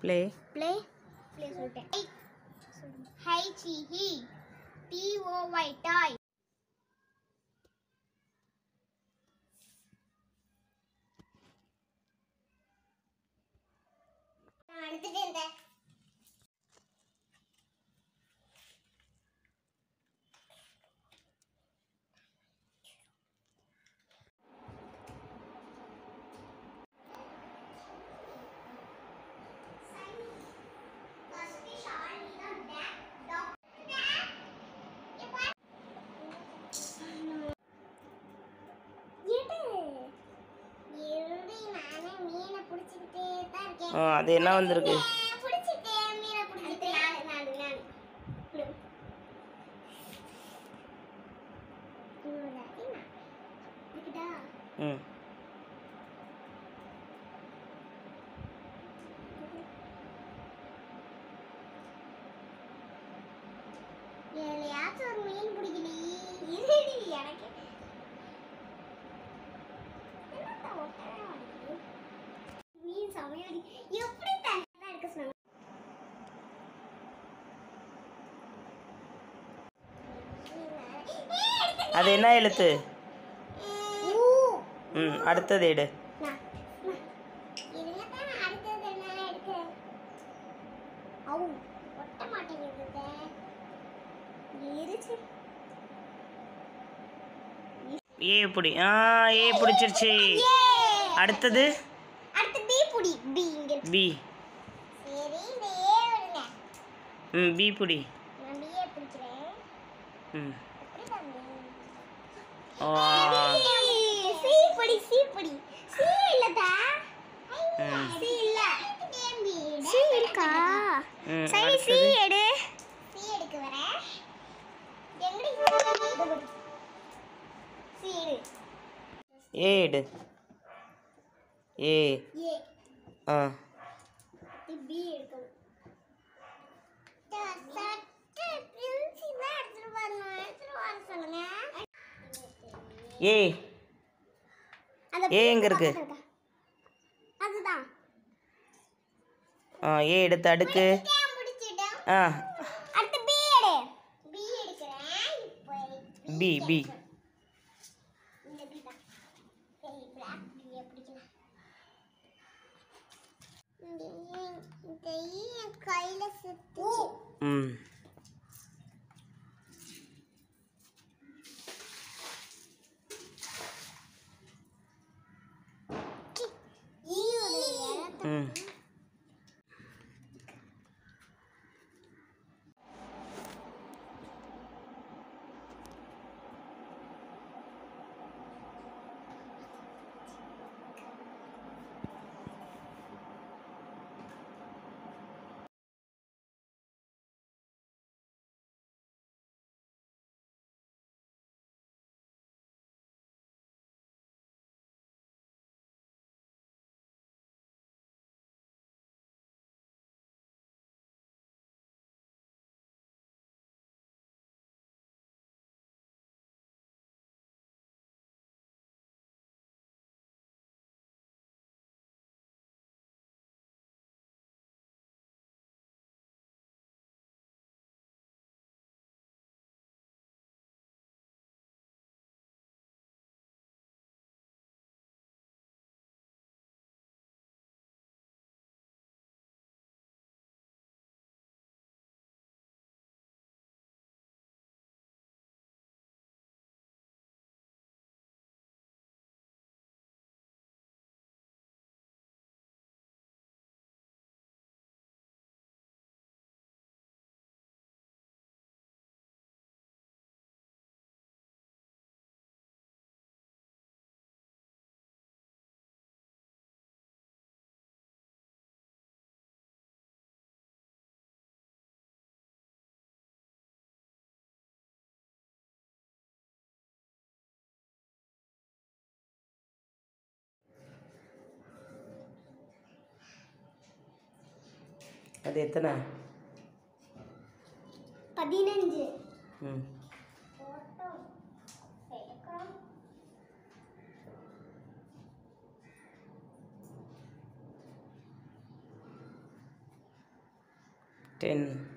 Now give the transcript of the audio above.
Play play play சொல்லிட்டேன் ஹைச் ஹி டி ஓ ஒய் டாய் நான் எடுத்துட்டு இருந்தேன் ஆ அது என்ன வந்திருக்கு ம் எதுலயாச்சும் ஒரு மீன் பிடிக்கலி இருடி எனக்கு என்னடா ஒட்டவே மாட்டேங்குது? மீன் சமையல் எப்படி தனியாக இருக்க சொன்னாங்க அது என்ன எழுத்து ம் அடுத்தது எடு ஒட்ட மாட்டேங்குது இருச்சு ஏ பிடி ஆ ஏ பிடிச்சிருச்சு அடுத்தது அடுத்து பி புடி பி இங்க இருக்கு. பி சரி இந்த ஏ விடுங்க ம் பி பிடி நான் பிஏ பிடிக்கிறேன் ம் எப்படி தம்பி ஆ சி படி சி படி சி இல்லதா ம். சி இல்ல சி இருக்கா ம் சரி சி அடுத்தது எடு சி எடுக்க வரேன் எங்கடி சி எடு ஏ எடு ஏ ஏ ஆ பி எடுக்கணும் சட்டை பென்சில் தான் எடுத்துட்டு வரணும் எடுத்துட்டு வர சொல்லுங்க ஏ அந்த ஏ எங்க இருக்கு? பக்கத்துல இருக்கா? அதுதான் ஆ ஏ எடுத்து அடுக்கு ஏன் முடிச்சிட்டேன் ஆ அடுத்து பி எடு பி எடுக்கிறேன் இப்போ பி பி இந்த பி தான் சரி பிளாக் பி பிடிக்கலாம் இந்த ஈ என் கையில சுத்தி ம் ஈயுடைய இடத்த ம் அது எத்தனை பதினஞ்சு ம் போட்டோ எடுக்கிறோம் டென்